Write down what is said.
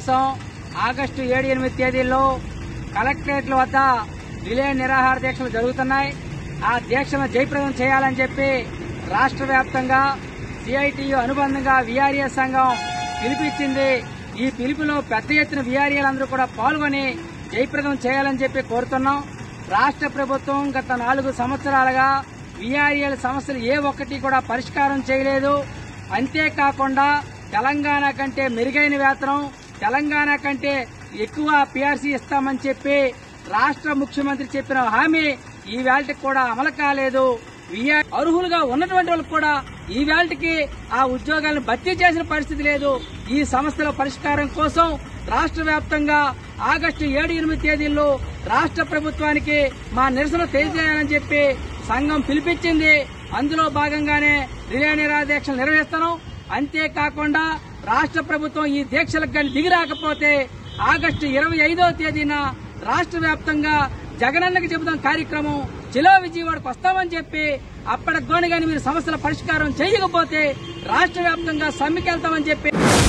కోసం ఆగస్టు ఏడు ఎనిమిది తేదీల్లో కలెక్టరేట్ల వద్ద రిలే నిరాహార దీక్షలు జరుగుతున్నాయి ఆ దీక్షను జయప్రదం చేయాలని చెప్పి రాష్ట్ర వ్యాప్తంగా సిఐటియు అనుబంధంగా విఆర్ఎస్ సంఘం పిలిపించింది ఈ పిలుపులో పెద్ద ఎత్తున విఆర్ఏలందరూ కూడా పాల్గొని జయప్రదం చేయాలని చెప్పి కోరుతున్నాం రాష్ట్ర ప్రభుత్వం గత నాలుగు సంవత్సరాలుగా విఆర్ఏల సమస్యలు ఏ ఒక్కటి కూడా పరిష్కారం చేయలేదు అంతేకాకుండా తెలంగాణ కంటే మెరుగైన వేతనం తెలంగాణ కంటే ఎక్కువ పీఆర్సీ ఇస్తామని చెప్పి రాష్ట్ర ముఖ్యమంత్రి చెప్పిన హామీ ఈ వేళకి కూడా అమలు కాలేదు విఆర్ అర్హులుగా ఉన్నటువంటి వాళ్ళకు కూడా ఈ వేళకి ఆ ఉద్యోగాలను భర్తీ చేసిన పరిస్థితి లేదు ఈ సమస్యల పరిష్కారం కోసం రాష్ట్ర వ్యాప్తంగా ఆగస్టు ఏడు ఎనిమిది తేదీల్లో రాష్ట్ర ప్రభుత్వానికి మా నిరసన తెలియజేయాలని చెప్పి సంఘం పిలిపించింది అందులో భాగంగానే రిలే నిరాదీక్షలు నిర్వహిస్తున్నాం అంతేకాకుండా రాష్ట్ర ప్రభుత్వం ఈ దీక్షలకు కానీ దిగి రాకపోతే ఆగస్టు ఇరవై ఐదో తేదీన రాష్ట్ర వ్యాప్తంగా జగనన్నకి చెబుతాం కార్యక్రమం జిల్లా విజయవాడకు వస్తామని చెప్పి అప్పటికి గాని మీరు సమస్యల పరిష్కారం చేయకపోతే రాష్ట్ర వ్యాప్తంగా సమ్మెకి వెళ్తామని చెప్పి